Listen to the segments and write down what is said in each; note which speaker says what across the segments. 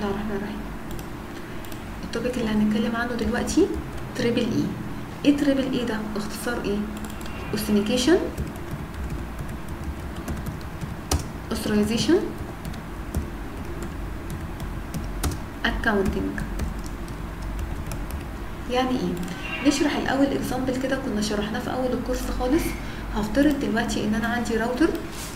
Speaker 1: الله الرحمن الرحيم التوبيك اللي هنتكلم عنه دلوقتي تريبل اي ايه تريبل اي ده اختصار ايه authentication authorization accounting يعني ايه نشرح الاول اكزامبل كده كنا شرحناه في اول الكورس خالص هفترض دلوقتي ان انا عندي راوتر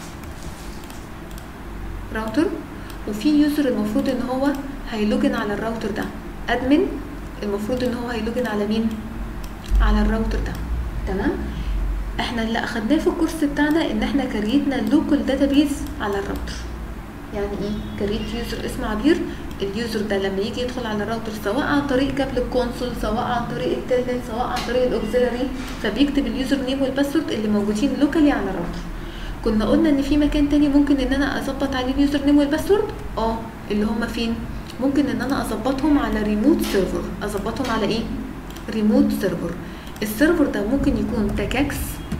Speaker 1: راوتر وفي يوزر المفروض ان هو هيلوجن على الراوتر ده ادمن المفروض ان هو هيلوجن على مين على الراوتر ده تمام احنا اللي اخدناه في الكورس بتاعنا ان احنا كريتنا لوكال داتابيز على الراوتر يعني ايه كريت يوزر اسمه عبير اليوزر ده لما يجي يدخل على الراوتر سواء عن طريق كابل الكونسول سواء عن طريق التلنت سواء عن طريق الاوكسيلري فبيكتب اليوزر نيم والباسورد اللي موجودين لوكالي على الراوتر كنا قلنا ان في مكان تاني ممكن ان انا اظبط عليه اليوزر نيم والباسورد اه اللي هما فين ممكن ان انا اظبطهم على ريموت سيرفر اظبطهم على ايه ريموت سيرفر السيرفر ده ممكن يكون تاكاكس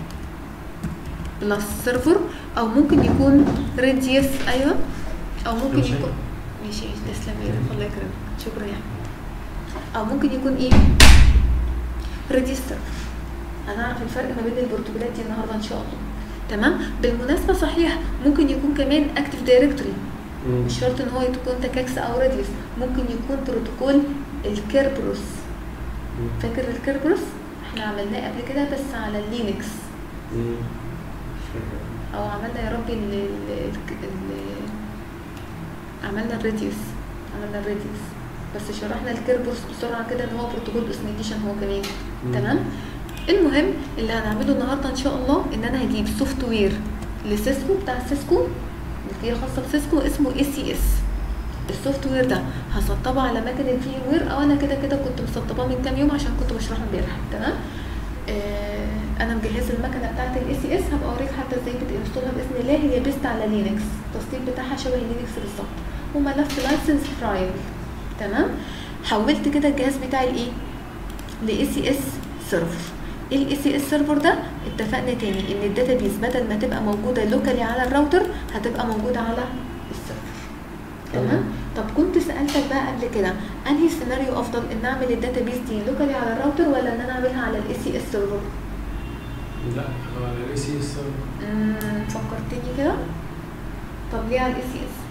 Speaker 1: بلس سيرفر او ممكن يكون ريديوس ايوه او ممكن
Speaker 2: ماشي.
Speaker 1: يكون ماشي تسلم يا رب، الله يكرمك شكرا يعني او ممكن يكون ايه ريجستر هنعرف الفرق ما بين البروتوكولات دي النهارده ان شاء الله تمام بالمناسبه صحيح ممكن يكون كمان اكتف دايركتوري
Speaker 2: مم.
Speaker 1: مش شرط ان هو يكون تاكاكس او راديوس ممكن يكون بروتوكول الكيربروس
Speaker 2: مم.
Speaker 1: فاكر الكيربروس احنا عملناه قبل كده بس على اللينكس
Speaker 2: مم. مش فاكر.
Speaker 1: او عملنا يا ربي ال ال ال عملنا الراديوس عملنا الراديوس بس شرحنا الكيربروس بسرعه كده ان هو بروتوكول اوثنتيشن هو كمان
Speaker 2: مم.
Speaker 1: تمام المهم اللي هنعمله النهارده ان شاء الله ان انا هجيب سوفت وير لسيسكو بتاع سيسكو اللي هي خاصه بسيسكو اسمه اي سي اس السوفت وير ده هسطبه على مكنه في وير او انا كده كده كنت مسطباه من كام يوم عشان كنت بشرحه امبارح تمام آه انا مجهزه المكنه بتاعت الاي سي اس هبقى اوريك حتى ازاي بتنستولها باذن الله هي بيست على لينكس التصنيف بتاعها شبه لينكس بالظبط وملف لايسنس فرايل تمام حولت كده الجهاز بتاعي لايه لاي سي اس سيرفر الاي سي اس سيرفر ده اتفقنا تاني ان الداتابيز بدل ما تبقى موجوده لوكالي على الراوتر هتبقى موجوده على السيرفر تمام طب كنت سالتك بقى قبل كده انهي سيناريو افضل ان اعمل الداتابيز دي لوكالي على الراوتر ولا ان انا اعملها على الاي سي اس سيرفر
Speaker 2: لا هو على الاي سي اس
Speaker 1: امم فكرتني كده طب ليه على الاي سي اس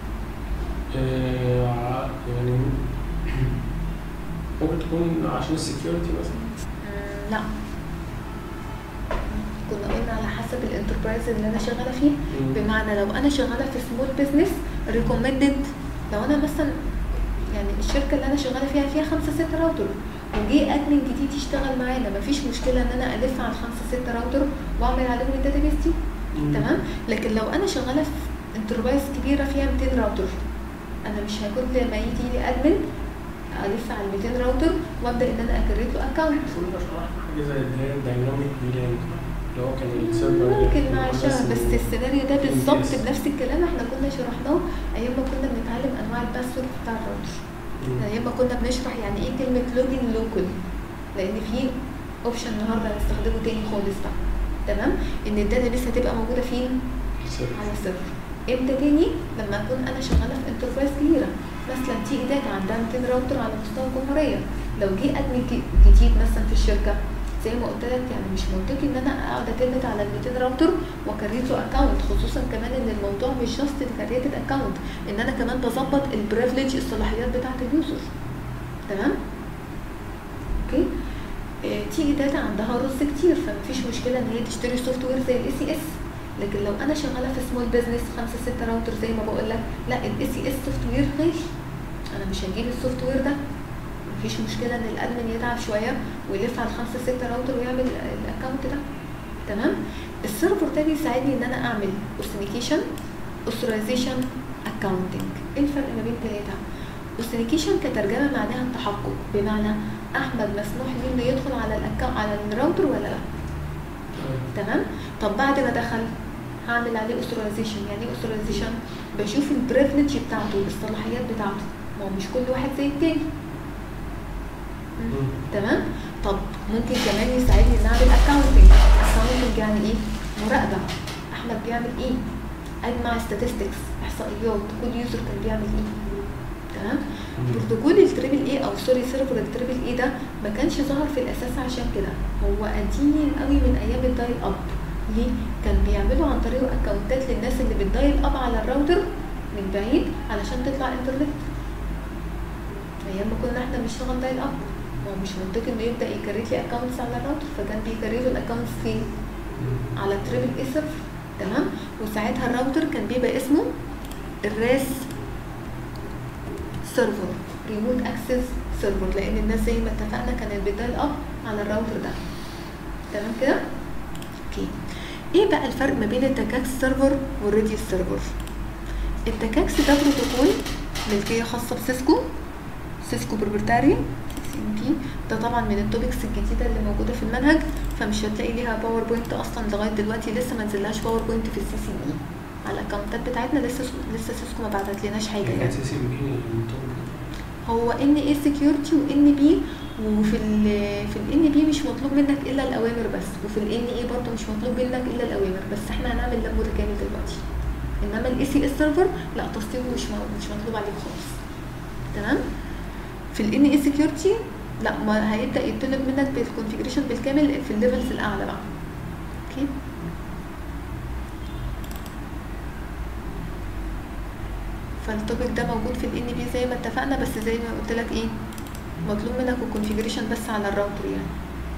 Speaker 2: يعني ممكن تكون عشان السكيورتي مثلا
Speaker 1: لا كنا قلنا على حسب الانتربرايز اللي انا شغاله فيه
Speaker 2: مم.
Speaker 1: بمعنى لو انا شغاله في سمول بزنس ريكومندد لو انا مثلا يعني الشركه اللي انا شغاله فيها فيها خمسه ست راوتر وجي ادمن جديد يشتغل معانا مفيش مشكله ان انا الف على الخمسه ست راوتر واعمل عليهم الداتابيس دي
Speaker 2: مم.
Speaker 1: تمام لكن لو انا شغاله في انتربرايز كبيره فيها 200 راوتر انا مش هكون لما يجي لي ادمن الف على ال 200 راوتر وابدا ان انا اكريت له اكونت
Speaker 2: كنا شرحنا حاجه زي اللي هي الدايناميك فيلان اللي هو كان السيرفر
Speaker 1: ممكن
Speaker 2: اللي
Speaker 1: مع
Speaker 2: هو
Speaker 1: شبه بس
Speaker 2: اسمه
Speaker 1: السيناريو ده بالظبط
Speaker 2: MPS.
Speaker 1: بنفس الكلام احنا كنا شرحناه ايام ما كنا بنتعلم انواع الباسورد بتاع الراوتر
Speaker 2: مم.
Speaker 1: ايام ما كنا بنشرح يعني ايه كلمه لوجن لوكال لان في اوبشن النهارده هنستخدمه تاني خالص بقى تمام ان الداتا بيس هتبقى موجوده فين
Speaker 2: السيرفر.
Speaker 1: على السيرفر امتى تاني لما اكون انا شغاله في انتربرايز كبيره مثلا تي داتا عندها 200 راوتر على مستوى الجمهوريه لو جه ادمن ج- جديد مثلا في الشركه زي ما قلت لك يعني مش منطقي ان انا اقعد اتمت على ال 200 راوتر واكريت له اكونت خصوصا كمان ان الموضوع مش جاست كريتد اكونت ان انا كمان بظبط البريفليج الصلاحيات بتاعه اليوزر تمام اوكي آه، تيجي داتا عندها رز كتير فمفيش مشكله ان هي تشتري سوفت وير زي الاي سي اس لكن لو انا شغاله في سمول بزنس خمسة ستة راوتر زي ما بقول لك لا الاي سي اس سوفت وير غالي انا مش هجيب السوفت وير ده مفيش مشكله ان الادمن يتعب شويه ويلف على الخمسة ستة راوتر ويعمل الاكونت ده تمام السيرفر ده بيساعدني ان انا اعمل اوثنيكيشن اوثرايزيشن اكاونتنج ايه الفرق ما بين ثلاثه اوثنيكيشن كترجمه معناها التحقق بمعنى احمد مسموح لي انه يدخل على الاكونت على الراوتر ولا لا تمام طب بعد ما دخل هعمل عليه اوثرايزيشن يعني ايه اوثرايزيشن بشوف البريفليج بتاعته الصلاحيات بتاعته ما هو مش كل واحد زي التاني
Speaker 2: مم.
Speaker 1: تمام طب ممكن كمان يساعدني ان اعمل اكاونتنج اكاونتنج يعني ايه مراقبه احمد بيعمل ايه اجمع statistics احصائيات كل يوزر كان بيعمل ايه تمام بروتوكول التريبل اي او سوري سيرفر التريبل اي ده ما كانش ظهر في الاساس عشان كده هو قديم قوي من ايام الدايل اب ليه كان بيعملوا عن طريقه اكونتات للناس اللي بتدايل اب على الراوتر من بعيد علشان تطلع انترنت ايام ما كنا احنا بنشتغل دايل اب ما هو مش منطقي انه يبدا يكريت لي اكونتس على الراوتر فكان بيكريت الاكونتس فين على تريبل اي سيرفر تمام وساعتها الراوتر كان بيبقى اسمه الراس سيرفر ريموت اكسس سيرفر لان الناس زي ما اتفقنا كانت بتدايل اب على الراوتر ده تمام كده اوكي ايه بقى الفرق ما بين التكاكس سيرفر والريديوس سيرفر التكاكس ده بروتوكول ملكيه خاصه بسيسكو سيسكو بروبرتاري سي ام بي ده طبعا من التوبكس الجديده اللي موجوده في المنهج فمش هتلاقي ليها باوربوينت اصلا لغايه دلوقتي لسه ما نزلهاش باوربوينت في السي سي بي على الاكونتات بتاعتنا لسه لسه سيسكو ما بعتت لناش حاجه يعني
Speaker 2: كان سي سي بي
Speaker 1: هو ان اي سكيورتي وان بي وفي ال في الان بي مش مطلوب منك الا الاوامر بس وفي الان اي برضه مش مطلوب منك الا الاوامر بس احنا هنعمل لاب متكامل دلوقتي انما الاي سي اس سيرفر لا تصميمه مش مو- مش مطلوب عليك خالص تمام في الان اي سكيورتي لا ما هيبدا يطلب منك بالكونفيجريشن بالكامل في الليفلز الاعلى بقى اوكي فالتوبيك ده موجود في الان بي زي ما اتفقنا بس زي ما قلت لك ايه مطلوب منك الكونفيجريشن بس على الراوتر يعني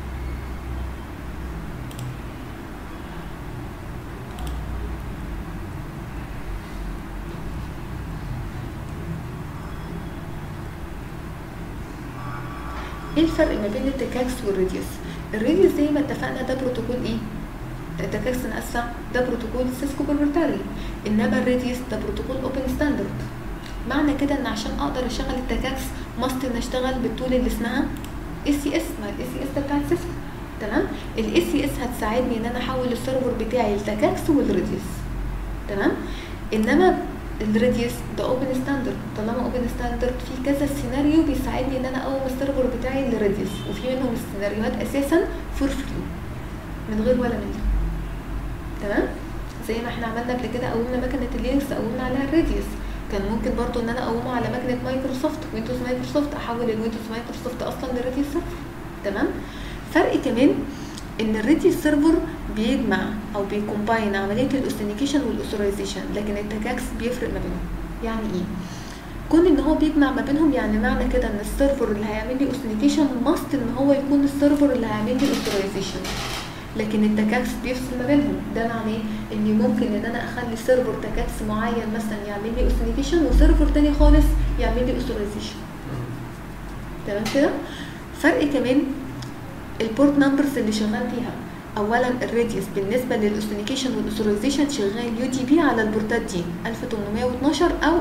Speaker 1: ايه الفرق ما بين التكاكس والريديوس الريديوس زي ما اتفقنا ده بروتوكول ايه التكاكس انا اسفه ده بروتوكول سيسكو بروبرتاري انما الريديوس ده بروتوكول اوبن ستاندرد معنى كده ان عشان اقدر اشغل التكاكس ماست ان اشتغل بالتول اللي اسمها اي سي اس ما الاي سي اس ده بتاعت سيسكو تمام الاي سي اس هتساعدني ان انا احول السيرفر بتاعي لتكاكس والريديوس تمام انما الريديوس ده اوبن ستاندرد طالما اوبن ستاندرد في كذا سيناريو بيساعدني ان انا اقوم السيرفر بتاعي للريديوس وفي منهم السيناريوهات اساسا فور فري من غير ولا ملي تمام زي ما احنا عملنا قبل كده قومنا مكنه اللينكس قومنا عليها الريديوس كان ممكن برضو ان انا اقومه على مكنه مايكروسوفت ويندوز مايكروسوفت احول الويندوز مايكروسوفت اصلا للريديوس سيرفر تمام فرق كمان ان الريديوس سيرفر بيجمع او بيكومباين عمليه الاوثنيكيشن والاوثرايزيشن لكن التكاكس بيفرق ما بينهم يعني ايه كون ان هو بيجمع ما بينهم يعني معنى كده ان السيرفر اللي هيعمل لي اوثنيكيشن ماست ان هو يكون السيرفر اللي هيعمل لي اوثرايزيشن لكن التكاكس بيفصل ما بينهم ده معناه اني ممكن ان انا اخلي سيرفر تكاكس معين مثلا يعمل لي اوثنيكيشن وسيرفر تاني خالص يعمل لي اوثرايزيشن تمام كده فرق كمان البورت نمبرز اللي شغال بيها اولا الراديوس بالنسبه للاوثنيكيشن والاوثرايزيشن شغال يو دي بي على البورتات دي 1812 او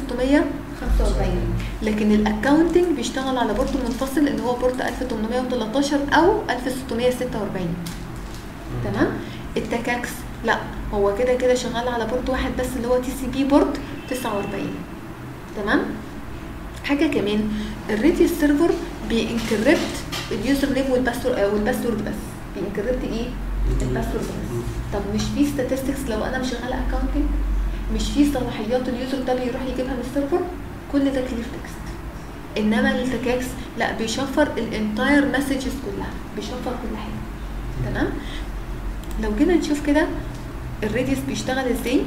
Speaker 1: 1645 لكن الاكونتنج بيشتغل على بورت منفصل اللي هو بورت 1813 او 1646 تمام التكاكس لا هو كده كده شغال على بورت واحد بس اللي هو تي سي بي بورت 49 تمام حاجه كمان الريديوس سيرفر بينكربت اليوزر نيم والباسورد والباسورد بس بينكربت ايه الباسورد بس طب مش في statistics لو انا مشغله اكونتنج مش في صلاحيات اليوزر ده بيروح يجيبها من السيرفر كل ده كلير تكست انما التكاكس لا بيشفر الانتاير مسجز كلها بيشفر كل حاجه تمام لو جينا نشوف كده الريديوس بيشتغل ازاي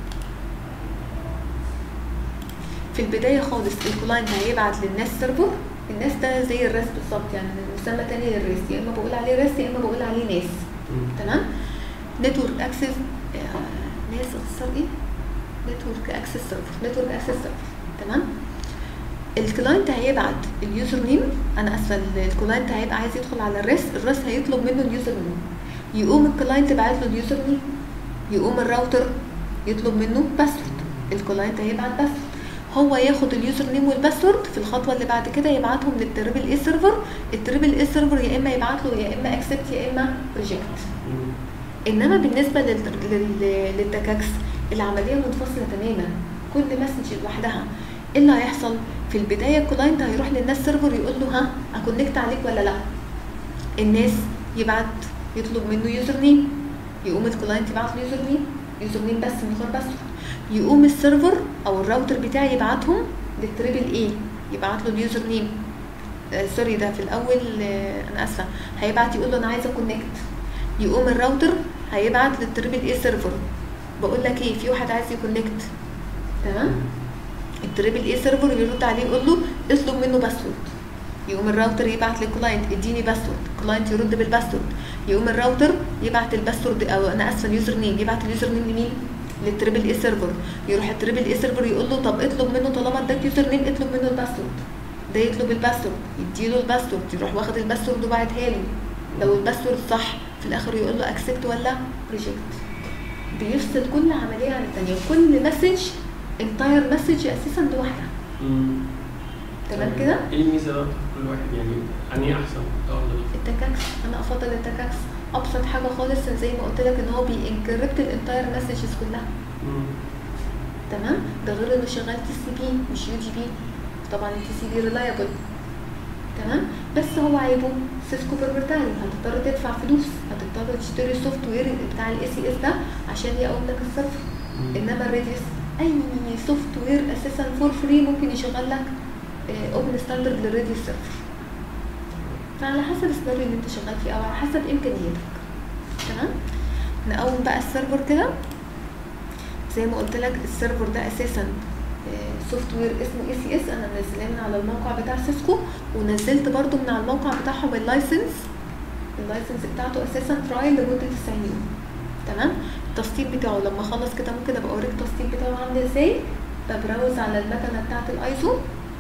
Speaker 1: في البدايه خالص الكلاينت هيبعت للناس سيرفر الناس ده زي الراس بالظبط يعني مسمى تاني للراس يا اما بقول عليه راس يا اما بقول عليه ناس تمام نتورك اكسس ناس اختصار ايه نتورك اكسس سيرفر نتورك اكسس سيرفر تمام الكلاينت هيبعت اليوزر نيم انا اسفه الكلاينت هيبقى عايز يدخل على الراس الراس هيطلب منه اليوزر نيم يقوم الكلاينت بعت له اليوزر نيم يقوم الراوتر يطلب منه باسورد الكلاينت هيبعت باسورد هو ياخد اليوزر نيم والباسورد في الخطوه اللي بعد كده يبعتهم للتريبل اي سيرفر التريبل اي سيرفر يا اما يبعت له يا اما اكسبت يا اما ريجكت انما بالنسبه لل... لل... للتكاكس العمليه منفصله تماما كل مسج لوحدها ايه اللي هيحصل في البدايه الكلاينت هيروح للناس سيرفر يقول له ها اكونكت عليك ولا لا الناس يبعت يطلب منه يوزر نيم يقوم الكلاينت يبعت له يوزر نيم يوزر نيم بس من غير باسورد يقوم السيرفر او الراوتر بتاعي يبعتهم للتريبل اي يبعت له اليوزر نيم آه سوري ده في الاول آه انا اسفه هيبعت يقول له انا عايزه كونكت يقوم الراوتر هيبعت للتريبل اي سيرفر بقول لك ايه في واحد عايز يكونكت تمام التريبل اي سيرفر يرد عليه يقول له اطلب منه باسورد يقوم الراوتر يبعت للكلاينت اديني باسورد الكلاينت يرد بالباسورد يقوم الراوتر يبعت الباسورد او انا اسفه اليوزر نيم يبعت اليوزر نيم لمين للتريبل اي سيرفر يروح التريبل اي سيرفر يقول له طب اطلب منه طالما اداك يوزر نيم اطلب منه الباسورد ده يطلب الباسورد يديله الباسورد يروح واخد الباسورد وبعتها له لو الباسورد صح في الاخر يقول له اكسبت ولا ريجكت بيفصل كل عمليه عن الثانيه وكل مسج انتاير مسج اساسا لوحدها
Speaker 2: مم.
Speaker 1: تمام كده
Speaker 2: ايه الميزه بقى في كل واحد يعني انهي احسن افضل
Speaker 1: التكاكس انا افضل التكاكس ابسط حاجه خالص زي ما قلت لك ان هو بينكربت الانتاير مسجز كلها
Speaker 2: مم.
Speaker 1: تمام ده غير انه شغال تي سي بي مش يو جي بي طبعا التي سي بي ريلايبل تمام بس هو عيبه سيسكو بروبرتاري هتضطر تدفع فلوس هتضطر تشتري السوفت وير بتاع الاي سي اس ده عشان يقوم لك السيرفر
Speaker 2: مم.
Speaker 1: انما الريديوس اي سوفت وير اساسا فور فري ممكن يشغل لك اوبن ستاندرد للريديوس سيرفر فعلى حسب السيناريو اللي انت شغال فيه او على حسب امكانياتك تمام نقوم بقى السيرفر كده زي ما قلت لك السيرفر ده اساسا سوفت وير اسمه اي سي اس انا منزلاه من على الموقع بتاع سيسكو ونزلت برضو من على الموقع بتاعهم اللايسنس اللايسنس بتاعته اساسا ترايل لمده 90 يوم تمام التسطيب بتاعه لما اخلص كده ممكن ابقى اوريك التسطيب بتاعه عامل ازاي ببراوز على المكنه بتاعه الايزو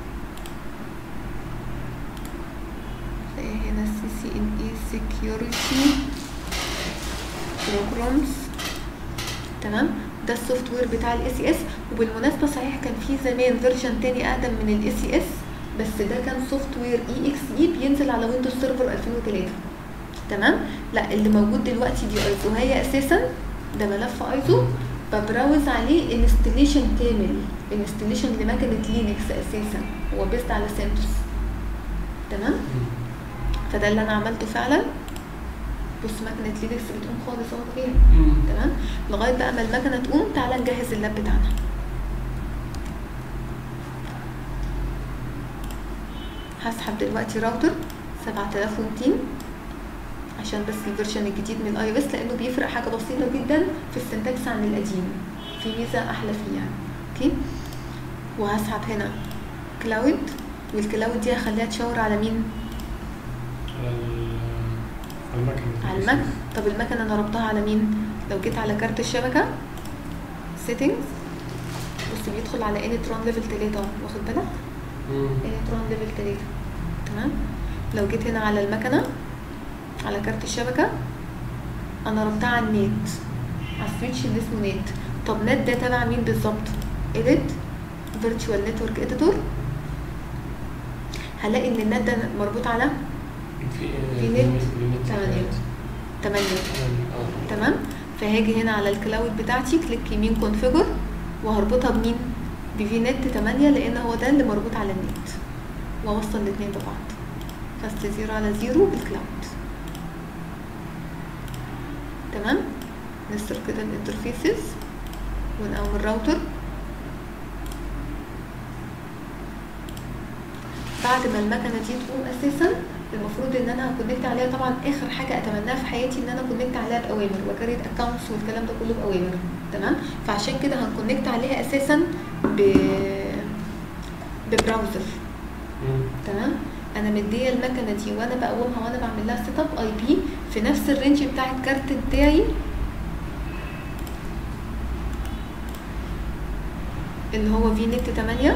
Speaker 1: هنا سي سي ان اي سكيورتي بروجرامز تمام ده السوفت وير بتاع الاي سي اس وبالمناسبه صحيح كان في زمان فيرجن تاني اقدم من الاي سي اس بس ده كان سوفت وير اي اكس اي بينزل على ويندوز سيرفر 2003 تمام لا اللي موجود دلوقتي دي ايزو هي اساسا ده ملف ايزو ببراوز عليه انستليشن كامل انستليشن لمكنه لينكس اساسا هو بيست على سنتوس تمام
Speaker 2: مم.
Speaker 1: فده اللي انا عملته فعلا بص مكنه لينكس بتقوم خالص اهو فين
Speaker 2: مم.
Speaker 1: تمام لغايه بقى ما المكنه تقوم تعالى نجهز اللاب بتاعنا هسحب دلوقتي راوتر 7200 عشان بس الفيرجن الجديد من الاي او اس لانه بيفرق حاجه بسيطه جدا في السنتكس عن القديم في ميزه احلى فيه يعني اوكي وهسحب هنا كلاود والكلاود دي هخليها تشاور على مين
Speaker 2: على ال- على المكنه
Speaker 1: على المكنه طب المكنه انا ربطها على مين لو جيت على كارت الشبكه سيتنجز بص بيدخل على انترون ليفل 3 واخد بالك
Speaker 2: مم.
Speaker 1: الكترون ليفل 3 تمام لو جيت هنا على المكنه على كارت الشبكه انا ربطها على النت على السويتش اللي اسمه نت طب نت ده تبع مين بالظبط edit virtual network editor هلاقي ان النت ده مربوط على
Speaker 2: في
Speaker 1: في نت
Speaker 2: نت
Speaker 1: تمانية. 8
Speaker 2: اه
Speaker 1: تمام فهاجي هنا على الكلاود بتاعتي كليك يمين كونفيجر وهربطها بمين بفي نت 8 لان هو ده اللي مربوط على النت واوصل الاثنين ببعض فاست زيرو على زيرو بالكلاود تمام نستر كده الانترفيسز ونقوم الراوتر بعد ما المكنه دي تقوم اساسا المفروض ان انا هكونكت عليها طبعا اخر حاجه اتمناها في حياتي ان انا كونكت عليها باوامر وكريت اكونتس والكلام ده كله باوامر تمام فعشان كده هنكونكت عليها اساسا ب ببراوزر
Speaker 2: مم.
Speaker 1: تمام انا مديه المكنه دي وانا بقومها وانا بعمل لها سيت اب اي بي في نفس الرينج بتاع الكارت بتاعي اللي هو في نت 8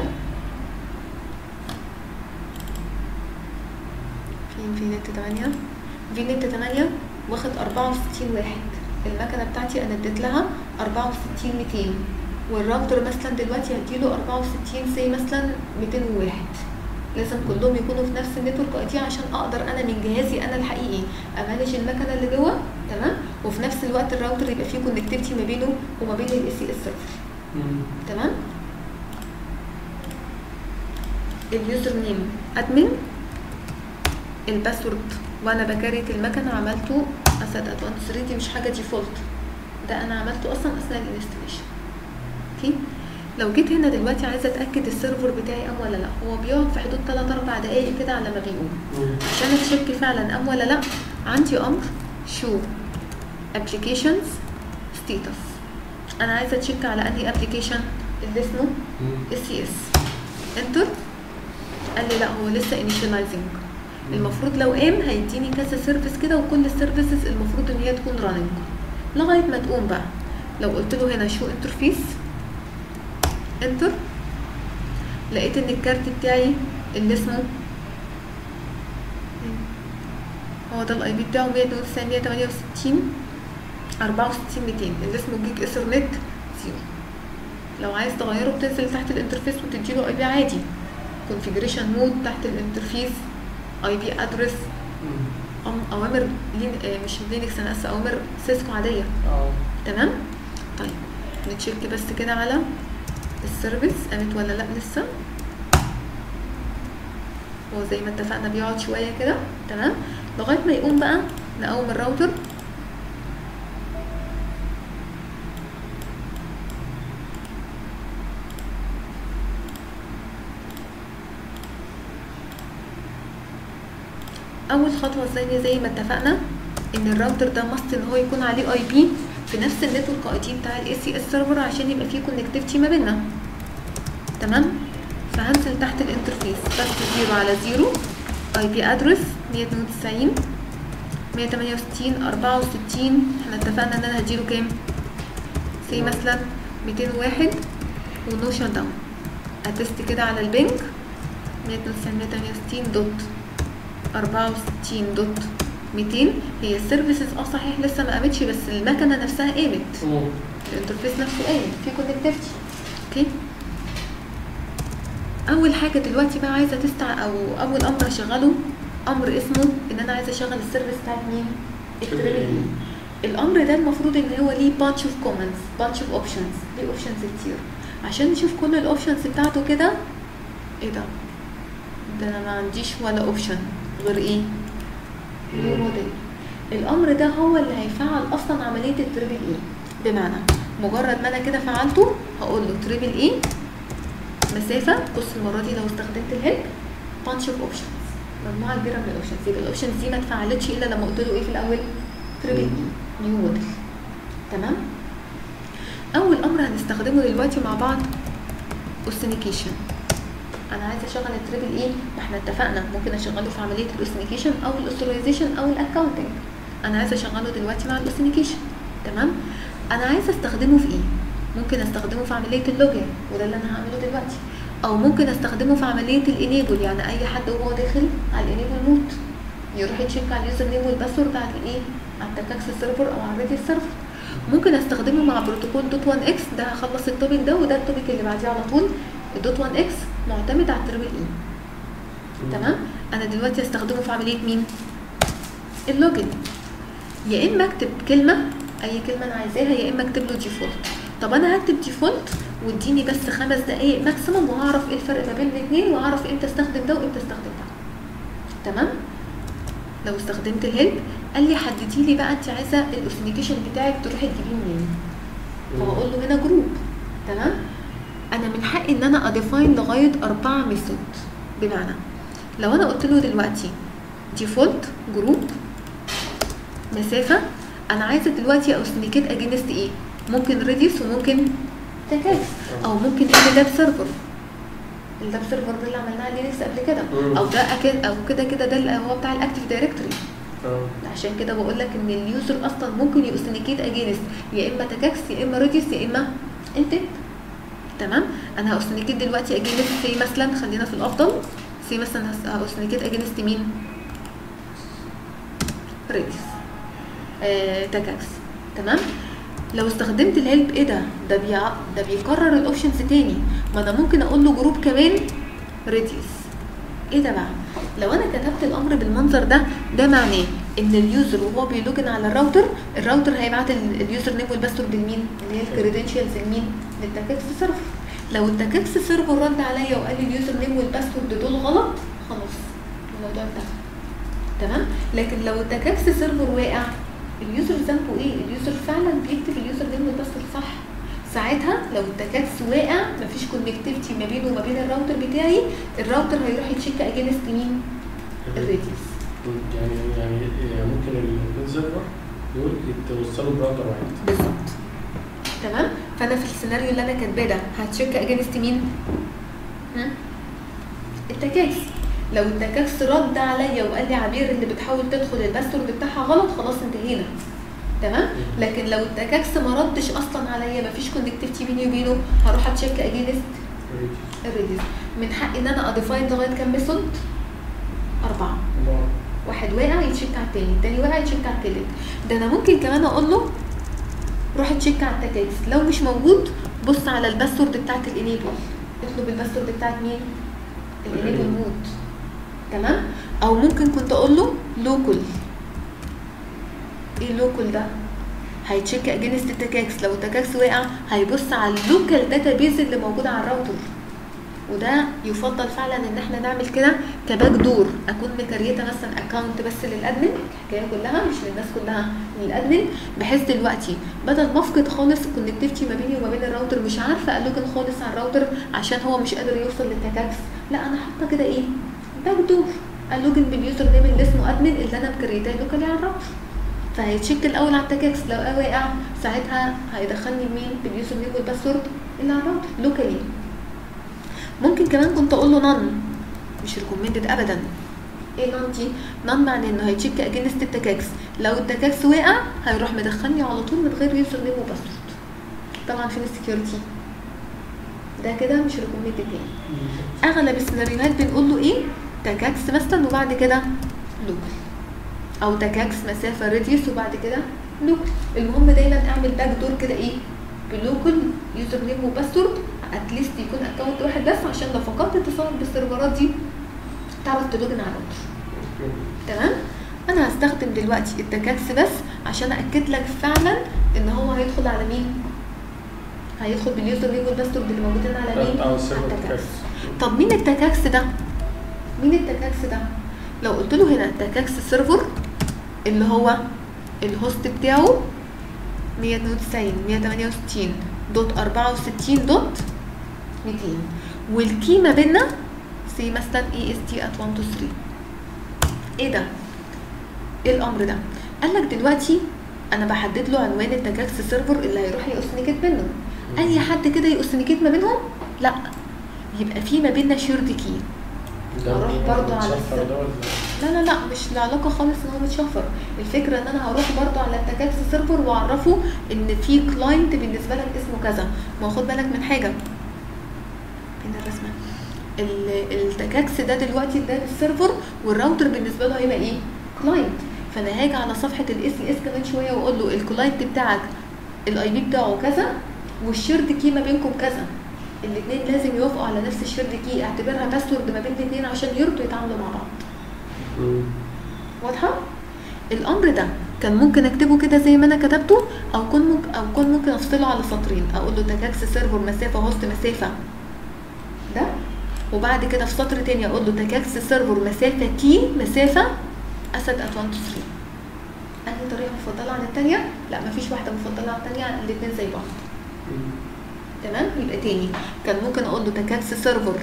Speaker 1: فين في نت 8 في نت 8 واخد 64 واحد المكنه بتاعتي انا اديت لها 64 200 والراوتر مثلا دلوقتي هديله 64 سي مثلا 201 لازم كلهم يكونوا في نفس النتورك اي دي عشان اقدر انا من جهازي انا الحقيقي امانج المكنه اللي جوه تمام وفي نفس الوقت الراوتر يبقى فيه كونكتيفيتي ما بينه وما بين الاي سي اس سيرفر
Speaker 2: مم.
Speaker 1: تمام اليوزر نيم ادمن الباسورد وانا بكريت المكنه عملته اسد ادفانس 3 دي مش حاجه ديفولت ده انا عملته اصلا اثناء الانستليشن اوكي لو جيت هنا دلوقتي عايزه اتاكد السيرفر بتاعي ام ولا لا هو بيقعد في حدود 3 4 دقائق كده على ما بيقوم
Speaker 2: مم.
Speaker 1: عشان اتشيك فعلا ام ولا لا عندي امر شو applications status انا عايزه اتشيك على انهي ابلكيشن اللي اسمه
Speaker 2: مم.
Speaker 1: اس سي اس انتر قال لي لا هو لسه initializing المفروض لو قام هيديني كذا سيرفيس كده وكل السيرفيسز المفروض ان هي تكون راننج لغايه ما تقوم بقى لو قلت له هنا شو انترفيس انتر لقيت ان الكارت بتاعي اللي اسمه هو ده الاي بي بتاعه 192 168 64 200 اللي اسمه جيج اثرنت زيرو لو عايز تغيره بتنزل تحت الانترفيس وتديله اي بي عادي كونفيجريشن مود تحت الانترفيس اي بي ادرس
Speaker 2: مم.
Speaker 1: اوامر لين آه، مش لينكس انا اسفه اوامر سيسكو عاديه
Speaker 2: اه
Speaker 1: تمام طيب نتشيك بس كده على السيرفيس قامت ولا لا لسه هو زي ما اتفقنا بيقعد شويه كده تمام لغايه ما يقوم بقى نقوم الراوتر اول خطوه زي زي ما اتفقنا ان الراوتر ده ماست ان هو يكون عليه اي بي في نفس النتورك اي دي بتاع الاي سي اس سيرفر عشان يبقى فيه كونكتيفيتي ما بيننا تمام فهنزل تحت الانترفيس بس زيرو على زيرو اي بي ادرس 192 168 64 احنا اتفقنا ان انا هديله كام سي مثلا 201 ونو شت داون اتست كده على البنك 192 168 دوت 64 دوت 200 هي السيرفيسز اه صحيح لسه ما قامتش بس المكنه نفسها قامت
Speaker 2: مم.
Speaker 1: الانترفيس نفسه قايم في كونكتيفيتي اوكي اول حاجه دلوقتي بقى عايزه تستع او اول امر اشغله امر اسمه ان انا عايزه اشغل السيرفيس بتاعت مين التريبل اي الامر ده المفروض ان هو ليه بانش اوف كومنتس بانش اوف اوبشنز ليه اوبشنز كتير عشان نشوف كل الاوبشنز بتاعته كده ايه ده ده انا ما عنديش ولا اوبشن غير ايه غير موديل الامر ده هو اللي هيفعل اصلا عمليه التريبل اي بمعنى مجرد ما انا كده فعلته هقول له تريبل اي مسافه بص المره دي لو استخدمت الهيلب بانش اوف اوبشنز مجموعه كبيره من الاوبشنز يبقى الاوبشنز دي ما اتفعلتش الا لما قلت له ايه في الاول تريبل اي نيو موديل تمام اول امر هنستخدمه دلوقتي مع بعض اوثنيكيشن انا عايزه اشغل التريبل اي ما احنا اتفقنا ممكن اشغله في عمليه الاوثنيكيشن او الاوثرايزيشن او الاكونتنج انا عايزه اشغله دلوقتي مع الاوثنيكيشن تمام انا عايزه استخدمه في ايه ممكن استخدمه في عمليه اللوجن وده اللي انا هعمله دلوقتي او ممكن استخدمه في عمليه الانيبل يعني اي حد وهو داخل على الانيبل مود يروح يتشيك على اليوزر نيم والباسورد على الايه على التكاكس سيرفر او على الريدي سيرفر ممكن استخدمه مع بروتوكول دوت 1 اكس ده هخلص التوبيك ده وده التوبيك اللي بعديه على طول الدوت 1 اكس معتمد على التربل اي تمام انا دلوقتي استخدمه في عمليه مين اللوجن يا اما اكتب كلمه اي كلمه انا عايزاها يا اما اكتب له ديفولت طب انا هكتب ديفولت واديني بس خمس دقائق ماكسيموم وهعرف ايه الفرق ما بين الاثنين واعرف امتى استخدم ده وامتى استخدم ده تمام لو استخدمت الهيلب قال لي حددي لي بقى انت عايزه الاوثنيكيشن بتاعك تروحي تجيبيه منين فهقول له هنا جروب تمام انا من حقي ان انا اديفاين لغايه اربعه ميثود بمعنى لو انا قلت له دلوقتي ديفولت جروب مسافه انا عايزه دلوقتي اوثنيكيت اجينست ايه ممكن ريديوس وممكن تكاس او ممكن ايه لاب سيرفر اللاب سيرفر ده اللي عملناه على لينكس قبل كده
Speaker 2: مم.
Speaker 1: او ده أكيد او كده كده ده اللي هو بتاع الاكتيف دايركتوري
Speaker 2: اه
Speaker 1: عشان كده بقول لك ان اليوزر اصلا ممكن يوثنيكيت اجينست يا اما تكاكس يا اما ريديوس يا اما انتنت تمام انا هاوثنيكيت دلوقتي اجينست سي مثلا خلينا في الافضل سي مثلا هاوثنيكيت اجينست مين ريديوس آه تكاكس تمام لو استخدمت الهيلب ايه ده ده بيع... ده بيكرر الاوبشنز تاني ما انا ممكن اقول له جروب كمان ريديوس ايه ده بقى لو انا كتبت الامر بالمنظر ده ده معناه ان اليوزر وهو بيلوجن على الراوتر الراوتر هيبعت ال- اليوزر نيم والباسورد لمين اللي هي الكريدنشالز لمين للتاكس سيرفر لو التاكس سيرفر رد عليا وقال لي اليوزر نيم والباسورد دول غلط خلاص الموضوع انتهى تمام لكن لو التاكس سيرفر واقع اليوزر ذنبه ايه اليوزر فعلا بيكتب اليوزر نيم والباسورد صح ساعتها لو التكاكس واقع مفيش كونكتيفيتي ما بينه وما بين الراوتر بتاعي الراوتر هيروح يتشيك اجينست مين الريديوس
Speaker 2: يعني يعني يعني ممكن الاثنين سيرفر دول يتوصلوا براوتر واحد
Speaker 1: بالظبط تمام فانا في السيناريو اللي انا كاتباه ده هتشيك اجينست مين هم؟ التكاكس لو التكاكس رد عليا وقال لي عبير اللي بتحاول تدخل الباسورد بتاعها غلط خلاص انتهينا تمام لكن لو التكاكس ما ردش اصلا عليا مفيش كونكتيفيتي بيني وبينه هروح اتشيك اجينست الريديوس من حقي ان انا اديفاين لغايه كام ميثود اربعه واحد واقع يتشيك على التاني التاني واقع يتشيك على التالت ده انا ممكن كمان اقول له روح تشيك على التكاكس لو مش موجود بص على الباسورد بتاعت الانيبل اطلب الباسورد بتاعت مين الانيبل مود تمام او ممكن كنت اقول له لوكل ايه اللوكل ده هيتشيك اجينست التكاكس لو التكاكس وقع هيبص على اللوكال داتابيز اللي موجوده على الراوتر وده يفضل فعلا ان احنا نعمل كده كباك دور اكون مكريته مثلا اكونت بس للادمن الحكايه كلها مش للناس كلها للادمن بحيث دلوقتي بدل ما افقد خالص الكونكتيفيتي ما بيني وما بين الراوتر مش عارفه الوجن خالص على الراوتر عشان هو مش قادر يوصل للتكاكس لا انا حاطه كده ايه باك دور اللوجن باليوزر نيم اللي اسمه ادمن اللي انا مكريتاه لوكالي على الراوتر فهيتشيك الاول على التكاكس لو وقع ساعتها هيدخلني مين باليوزر نيم والباسورد اللي على الراوتر لوكالي ممكن كمان كنت اقول له نون مش ريكومندد ابدا ايه نون دي نون معناه انه هيتشيك اجينست التكاكس لو التكاكس وقع هيروح مدخلني على طول من غير يوزر نيم وباسورد طبعا فين السكيورتي ده كده مش ريكومندد تاني اغلب السيناريوهات بنقول له ايه تكاكس مثلا وبعد كده لوكال او تكاكس مسافه راديوس وبعد كده لوكال المهم دايما اعمل باك دور كده ايه بلوكال يوزر نيم وباسورد اتليست يكون اكونت واحد بس عشان لو فقدت اتصالك بالسيرفرات دي تعرف تلوجن على الراوتر تمام انا هستخدم دلوقتي التكاكس بس عشان اكد لك فعلا ان هو هيدخل على مين هيدخل باليوزر نيم والباسورد اللي موجودين على مين
Speaker 2: بتاع
Speaker 1: على
Speaker 2: السيرفر
Speaker 1: التكاكس
Speaker 2: تكاكس
Speaker 1: طب مين التكاكس ده مين التكاكس ده لو قلت له هنا تكاكس سيرفر اللي هو الهوست بتاعه 192 168 دوت 64 دوت 200 والكي ما بيننا سي مثلا اي اس تي ات 123 ايه ده ايه الامر ده قال لك دلوقتي انا بحدد له عنوان التكاكس سيرفر اللي هيروح يأوثنيكيت منه اي حد كده يأوثنيكيت ما بينهم لا يبقى في ما بيننا شيرد كي هروح برضو على
Speaker 2: السفر
Speaker 1: السيرفر.
Speaker 2: ده ولا
Speaker 1: لا لا لا مش العلاقه خالص ان هو متشفر الفكره ان انا هروح برضو على التكاكس سيرفر واعرفه ان في كلاينت بالنسبه لك اسمه كذا ما هو خد بالك من حاجه فين الرسمه ال- التكاكس ده دلوقتي ده السيرفر والراوتر بالنسبه له هيبقى ايه كلاينت فانا هاجي على صفحه الاس اس كمان شويه واقول له الكلاينت بتاعك الاي بي بتاعه كذا والشيرد كي ما بينكم كذا الاثنين لازم يوافقوا على نفس الشيرد كي اعتبرها باسورد ما بين الاثنين عشان يرضوا يتعاملوا مع بعض
Speaker 2: مم.
Speaker 1: واضحه الامر ده كان ممكن اكتبه كده زي ما انا كتبته او كن ممكن او كن ممكن افصله على سطرين اقول له تكاكس سيرفر مسافه هوست مسافه ده وبعد كده في سطر تاني اقول له تكاكس سيرفر مسافه كي مسافه اسد ات 1 2 3 انهي طريقه مفضله عن الثانيه لا مفيش واحده مفضله عن الثانيه الاثنين زي بعض
Speaker 2: مم.
Speaker 1: تمام يبقى تاني كان ممكن اقول له تكاكس سيرفر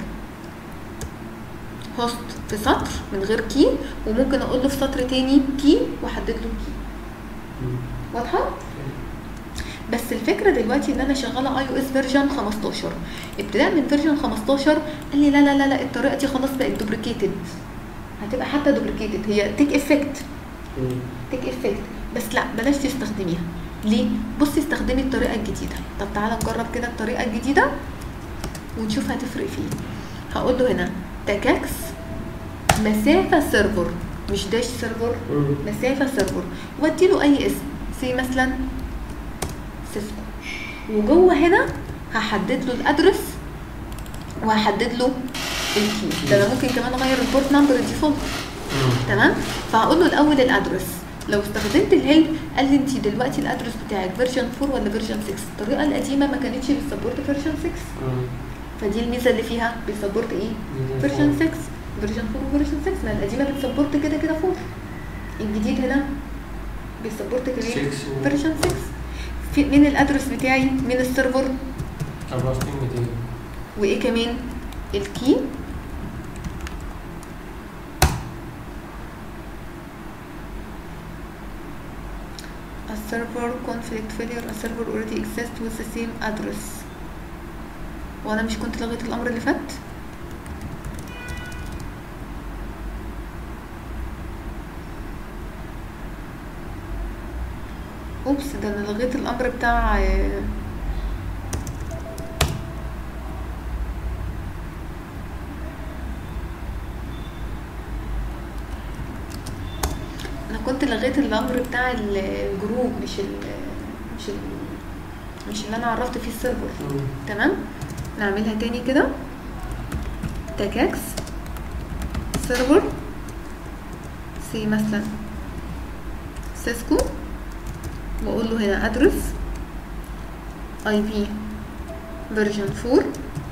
Speaker 1: هوست في سطر من غير كي وممكن اقول له في سطر تاني كي واحدد له كي
Speaker 2: مم.
Speaker 1: واضحه بس الفكره دلوقتي ان انا شغاله اي او اس فيرجن 15 ابتداء من فيرجن 15 قال لي لا لا لا لا الطريقه دي خلاص بقت دوبليكيتد هتبقى حتى دوبليكيتد هي تيك افكت
Speaker 2: مم.
Speaker 1: تيك افكت بس لا بلاش تستخدميها ليه بصي استخدمي الطريقه الجديده طب تعالى نجرب كده الطريقه الجديده ونشوف هتفرق في ايه هقول له هنا تكاكس مسافه سيرفر مش داش سيرفر
Speaker 2: مم.
Speaker 1: مسافه سيرفر وادي له اي اسم سي مثلا سيسكو وجوه هنا هحدد له الادرس وهحدد له الكي ده انا ممكن كمان اغير البورت نمبر ديفولت
Speaker 2: مم.
Speaker 1: تمام فهقول له الاول الادرس لو استخدمت الهيلب قال لي انت دلوقتي الادرس بتاعك فيرجن 4 ولا فيرجن 6 الطريقه القديمه ما كانتش بتسبورت فيرجن 6
Speaker 2: مم.
Speaker 1: فدي الميزه اللي فيها بيسبورت ايه
Speaker 2: Version
Speaker 1: فيرجن
Speaker 2: 4.
Speaker 1: 6 فيرجن 4 وفيرجن 6 ما القديمه بتسبورت كده كده 4 الجديد هنا بيسبورت كمان
Speaker 2: 6 و-
Speaker 1: فيرجن 6 في مين الادرس بتاعي مين السيرفر
Speaker 2: 64 200
Speaker 1: وايه كمان الكي A server conflict failure a server already exists with the same address وانا مش كنت لغيت الامر اللي فات اوبس ده انا لغيت الامر بتاع آه، انا كنت لغيت الامر بتاع الجروب مش ال مش ال مش اللي انا عرفت فيه السيرفر
Speaker 2: مم.
Speaker 1: تمام نعملها تاني كده تاكاكس سيرفر سي مثلا سيسكو واقول له هنا ادرس اي بي فيرجن 4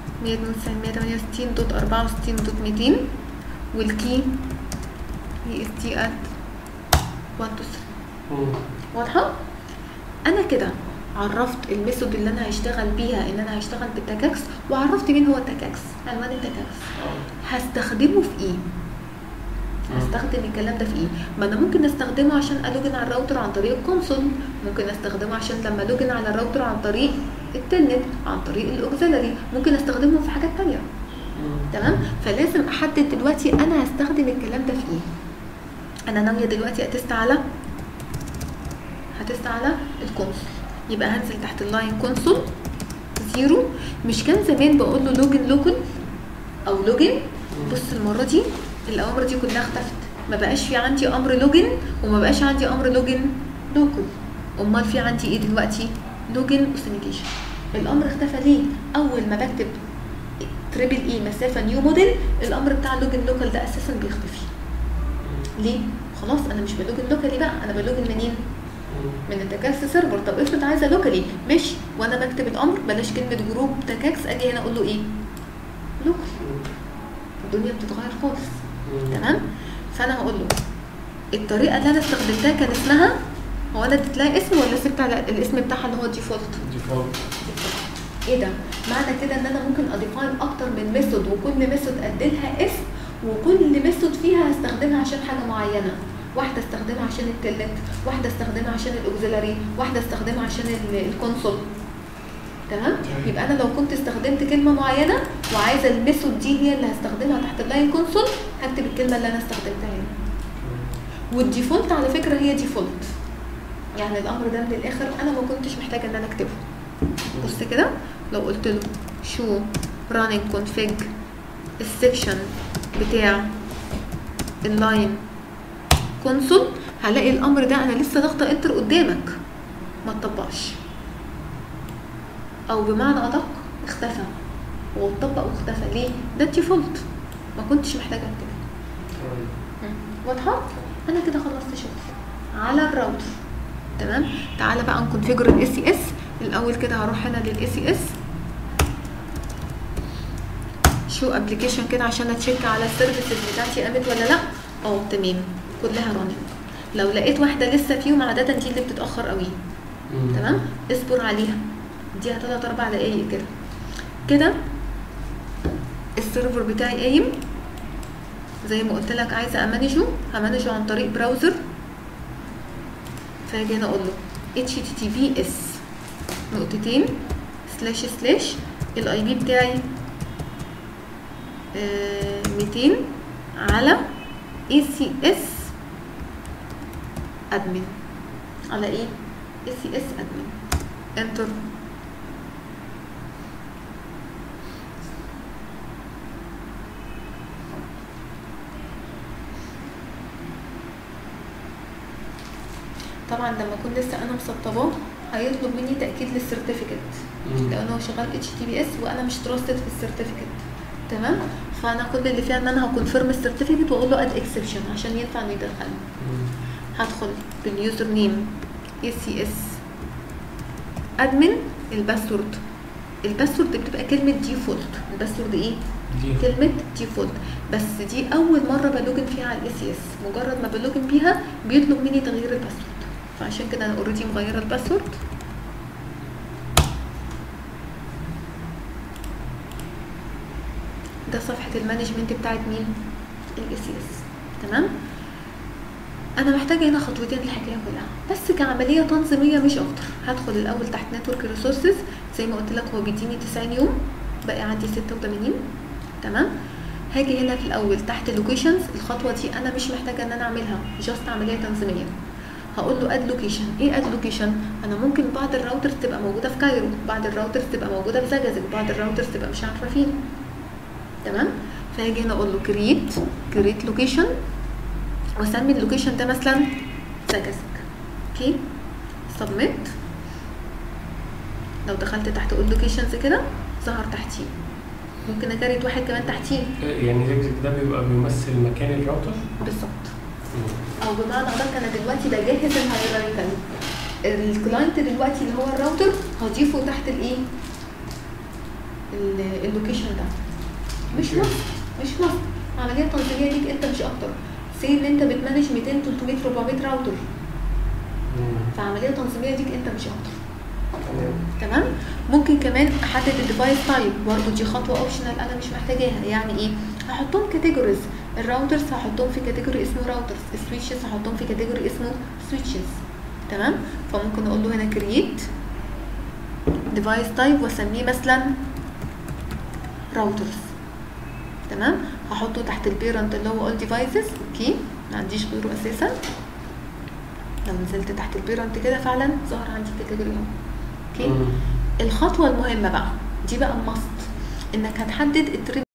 Speaker 1: 192 دوت 64 دوت 200 والكي هي اس تي ات 1 2 3
Speaker 2: مم.
Speaker 1: واضحة؟ أنا كده عرفت الميثود اللي أنا هشتغل بيها إن أنا هشتغل بالتاكاكس وعرفت مين هو التاكاكس عنوان التاكاكس هستخدمه في إيه؟ هستخدم الكلام ده في ايه؟ ما انا ممكن استخدمه عشان الوجن على الراوتر عن طريق الكونسول ممكن استخدمه عشان لما الوجن على الراوتر عن طريق التلنت عن طريق الاوكسيلري ممكن استخدمه في حاجات تانية
Speaker 2: مم.
Speaker 1: تمام فلازم احدد دلوقتي انا هستخدم الكلام ده في ايه انا ناويه دلوقتي اتست على هتست على الكونسول يبقى هنزل تحت اللاين كونسول زيرو مش كان زمان بقول له لوجن لوكل او لوجن بص المره دي الاوامر دي كلها اختفت ما بقاش في عندي امر لوجن وما بقاش عندي امر لوجن لوكل امال في عندي ايه دلوقتي لوجن اوثنتيكيشن الامر اختفى ليه اول ما بكتب تريبل اي مسافه نيو موديل الامر بتاع لوجن لوكال ده اساسا بيختفي ليه خلاص انا مش بلوجن لوكالي بقى انا بلوجن منين
Speaker 2: مم.
Speaker 1: من التكاكس سيرفر طب افرض عايزه لوكالي ماشي وانا بكتب الامر بلاش كلمه جروب تكاكس اجي هنا اقول له ايه لوكال الدنيا بتتغير خالص
Speaker 2: مم.
Speaker 1: تمام فانا هقول له الطريقه اللي انا استخدمتها كان اسمها هو انا اديت لها اسم ولا سبت على الاسم بتاعها اللي هو الديفولت
Speaker 2: ديفولت
Speaker 1: ايه ده معنى كده ان انا ممكن اديفاين اكتر من ميثود وكل ميثود اديلها اسم وكل ميثود فيها هستخدمها عشان حاجه معينه واحده استخدمها عشان التلنت واحده استخدمها عشان الاوكسيلاري واحده استخدمها عشان ال- الكونسول تمام
Speaker 2: تمام.
Speaker 1: يبقى انا لو كنت استخدمت كلمه معينه وعايزه الميثود دي هي اللي هستخدمها تحت اللاين كونسول هكتب الكلمه اللي انا استخدمتها هنا والديفولت على فكره هي ديفولت يعني الامر ده من الاخر انا ما كنتش محتاجه ان انا اكتبه بص كده لو قلت له شو running config السكشن بتاع اللاين كونسول هلاقي الامر ده انا لسه ضاغطه انتر قدامك ما اتطبقش او بمعنى ادق اختفى هو اتطبق واختفى ليه ده الديفولت ما كنتش محتاجه اكتبه
Speaker 2: تمام.
Speaker 1: واضحه انا كده خلصت شغلي على الراوتر تمام تعالى بقى نكونفيجر الاي سي اس الاول كده هروح هنا للاي سي اس شو ابلكيشن كده عشان اتشيك على السيرفيسز بتاعتي قامت ولا لا اه تمام كلها رانينج لو لقيت واحده لسه فيهم عاده دي اللي بتتاخر قوي
Speaker 2: مم.
Speaker 1: تمام اصبر عليها اديها تلات اربع دقايق كده كده السيرفر بتاعي قايم زي ما قلت لك عايزه امانجه همانجه عن طريق براوزر فاجي هنا اقول له https نقطتين سلاش سلاش الاي بي بتاعي آه 200 على ACS admin على ايه ACS admin انتر طبعا لما اكون لسه انا مسطباه هيطلب مني تاكيد للسيرتيفيكت
Speaker 2: مم.
Speaker 1: لان هو شغال اتش تي بي اس وانا مش تراستد في السيرتيفيكت تمام فانا كل اللي فيها ان انا هكونفيرم السيرتيفيكت واقول له اد اكسبشن عشان ينفع انه يدخلني
Speaker 2: مم.
Speaker 1: هدخل باليوزر نيم اي سي اس ادمن الباسورد الباسورد بتبقى كلمه ديفولت الباسورد ايه
Speaker 2: دي
Speaker 1: كلمه ديفولت بس دي اول مره بلوجن فيها على الاي سي اس مجرد ما بلوجن بيها بيطلب مني تغيير الباسورد فعشان كده انا اوريدي مغيره الباسورد ده صفحه المانجمنت بتاعت مين الاي سي اس تمام انا محتاجه هنا خطوتين الحكايه كلها بس كعمليه تنظيميه مش اكتر هدخل الاول تحت نتورك ريسورسز زي ما قلت لك هو بيديني 90 يوم باقي عندي 86 تمام هاجي هنا في الاول تحت اللوكيشنز الخطوه دي انا مش محتاجه ان انا اعملها جاست عمليه تنظيميه هقول له اد لوكيشن ايه اد لوكيشن انا ممكن بعض الراوترز تبقى موجوده في كايرو بعض الراوترز تبقى موجوده في زجاجة بعض الراوترز تبقى مش عارفه فين تمام فهاجي هنا اقول له كريت كريت لوكيشن واسمي اللوكيشن ده مثلا زجاجة اوكي سبميت لو دخلت تحت اول لوكيشنز كده ظهر تحتيه ممكن اكريت واحد كمان تحتيه
Speaker 2: يعني زجزج ده بيبقى بيمثل مكان الراوتر
Speaker 1: بالظبط او بمعنى ادق انا دلوقتي بجهز الهيراريكال الكلاينت دلوقتي اللي هو الراوتر هضيفه تحت الايه ال- اللوكيشن ده مش
Speaker 2: أوكي.
Speaker 1: مصر مش مصر عمليه تنظيميه ليك انت مش اكتر سي ان انت بتمانج 200 300 400 راوتر
Speaker 2: مم.
Speaker 1: فعمليه تنظيميه ليك انت مش اكتر
Speaker 2: تمام
Speaker 1: تمام ممكن كمان احدد الديفايس تايب برضه دي خطوه اوبشنال انا مش محتاجاها يعني ايه هحطهم كاتيجوريز الراوترز هحطهم في كاتيجوري اسمه راوترز السويتشز هحطهم في كاتيجوري اسمه سويتشز تمام فممكن اقول له هنا كرييت ديفايس تايب واسميه مثلا راوترز تمام هحطه تحت البيرنت اللي هو all devices اوكي ما عنديش غيره اساسا لو نزلت تحت البيرنت كده فعلا ظهر عندي كاتيجوري اهو اوكي
Speaker 2: مم.
Speaker 1: الخطوه المهمه بقى دي بقى الماست انك هتحدد التريب